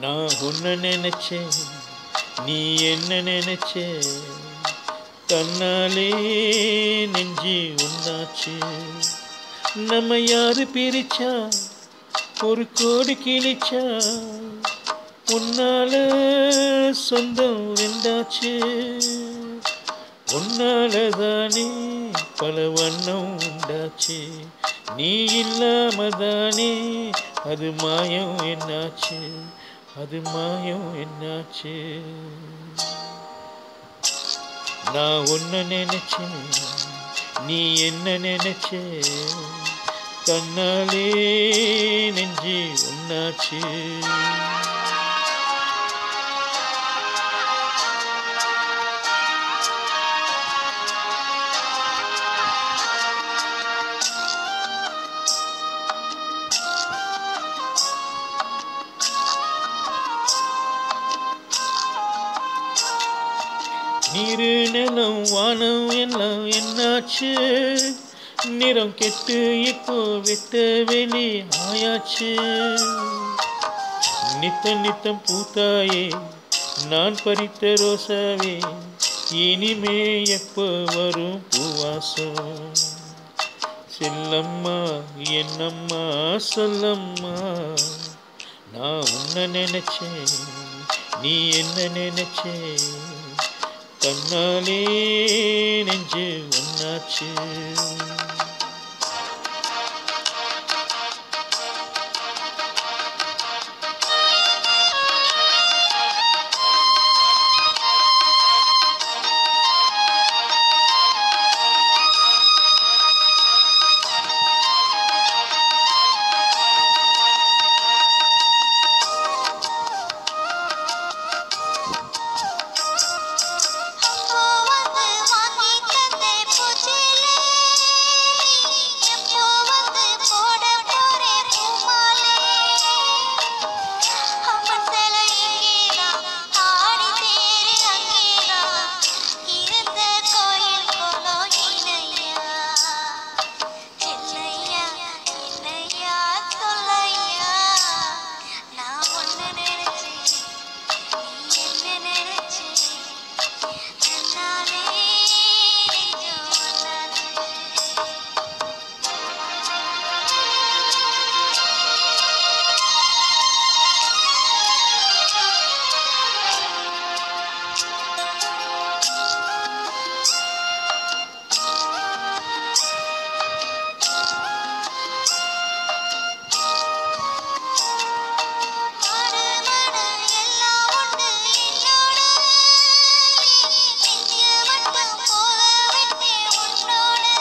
நான் உன்னை நினைச்சேன் நீ என்ன நினைச்ச தன்னாலே நெஞ்சி உன்னாச்சு நம்ம யாரு பிரிச்சா ஒரு கோடி கிழிச்சா உன்னால சொந்தம் ரெண்டாச்சு உன்னால தானே பல வண்ணம் உண்டாச்சு நீ இல்லாம தானே அது மாயம் என்னாச்சு அது மாயம் என்னாச்சு நான் ஒன்ன நினைச்சேன் நீ என்ன நினைச்ச கண்ணாலே நெஞ்சு ஒன்னாச்சு நீரு நிலம் வானம் எல்லாம் என்னாச்சு நிறம் கெட்டு இப்போ வெட்ட வெளி ஆயாச்சு நித்தம் நித்தம் பூத்தாயே நான் பறித்த ரோசாவே இனிமே எப்போ வரும் பூவாசம் செல்லம்மா என்னம்மா சொல்லம்மா நான் உன்னை நினைச்சேன் நீ என்ன நினைச்சே கண்ணாலே நெஞ்சு ஒன்னாச்சு அப்போ வந்து வாங்கி தந்தே பூச்சிலே எப்போ வந்து போட போறே பூமாலே அம்மன் சிலை இங்கேதான் ஆடி தேரு அங்கேதான் இருந்த கோயில் குளம் இணையா செல்லையா என்னையா சொல்லையா நான் ஒன்று நினைச்சேன் நீ என்ன நினைச்சே தன்னாலே நெஞ்சம் ஒன்னாச்சு மாடு மாடு எல்லாம் உண்டு என்னோடு நெஞ்சு மட்டும் போக விட்டு உன்னோடு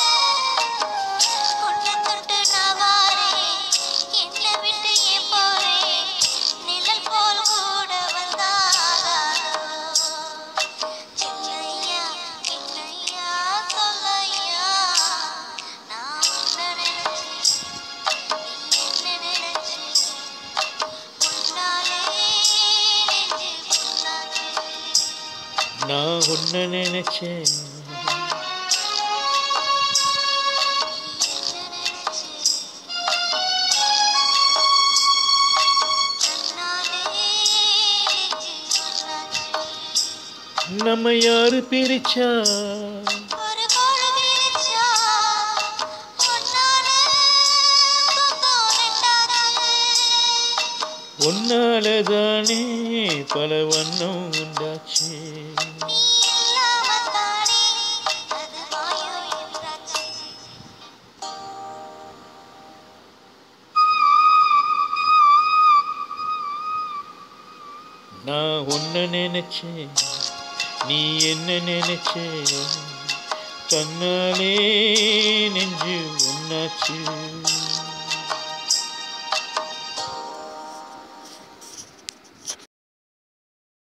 உன்னை தொட்டு நான் வாரேன் என்னை விட்டு ஏன் போறேன் நிழல் போல் கூட வந்தாரோ சின்னையா என்னையா சொல்லையா நான் உன்னை நினைச்சேன் நீ என்ன நினைச்சே உன்னாலே நெஞ்சு புண்ணாச்சு நான் உன்னை நினைச்சேன் என்ன நினைச்சே தன்னாலே நெஞ்சு புண்ணாச்சு நம்ம யாரு பிரிச்சா ஒரு கோடு விரிச்சா உன்னாலே சொந்தம் ரெண்டாச்சு உன்னால தானே பல வண்ணம் உண்டாச்சு நீ இல்லாம தானே அது மாயம் என்றாச்சு நான் உன்னை நினைச்சேன் நீ என்ன நினைச்ச கண்ணாலே நெஞ்சு ஒன்னாச்சு